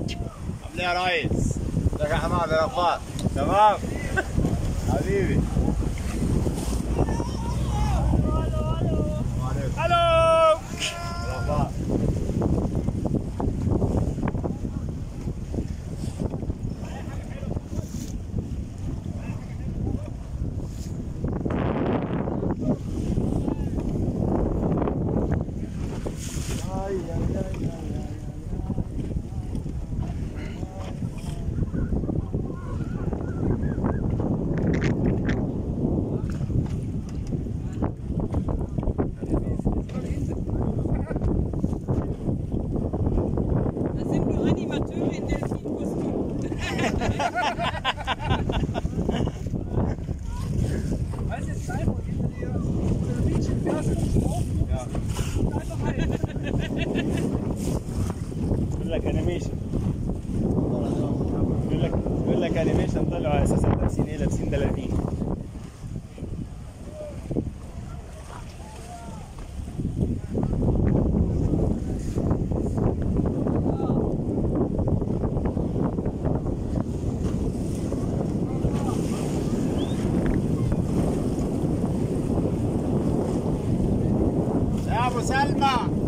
عامل ايه يا ريس؟ ازيك يا حماد يا الاخبار؟ تمام؟ حبيبي الو الاخبار Das sind nur Animateure in Delfinkostüm. Weißt du, jetzt live und hinter dir so ein Mädchen fährst und laufen Ja. und einfach rein. بيقول لك انيميشن بيقول لك بيقول لك انيميشن طلعوا اساسا لابسين ايه لابسين دلافين يا ابو سلمى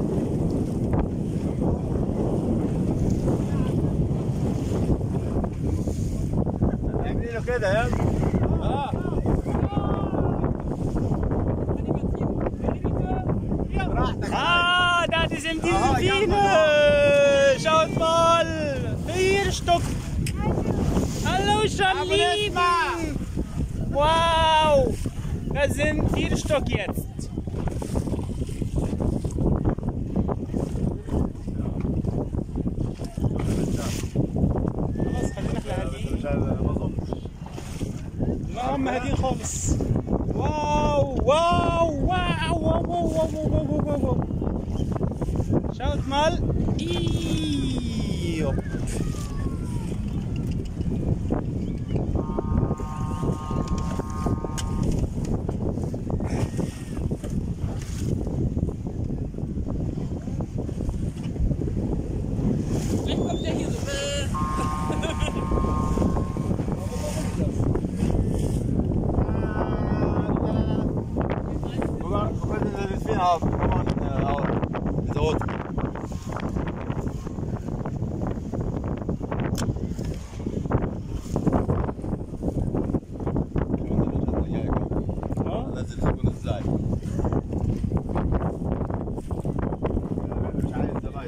اعملي له كده يا اه براحتك Ah, das sind die Aha, ja, Delfine! Schaut mal! Vier Stück! Hallo, schon Aber jetzt lieben! mal. Wow! Das sind vier Stück jetzt. خلاص خلينا احنا هاديين مش عايز- ما اظنش لا هم هاديين خالص واو واو واو واو واو واو واو واو واو واو شوت مال ايوب Vielleicht kommt der hier so. وبعدين الدلفين اهو كمان اهو يزود اه نزل تكون ازاي مش عايز زباين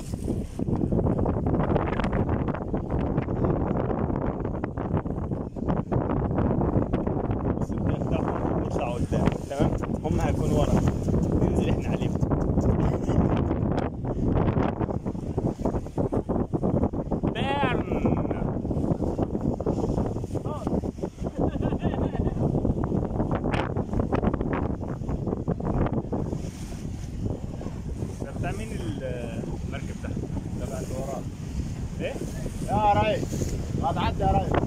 بس بنفتح نطلع قدام تمام هم هيكونوا ورا ننزل احنا عليهم بيرن ده بتاع مين المركب ده؟ تبع اللي وراه ايه؟ يا ريس هتعدي يا ريس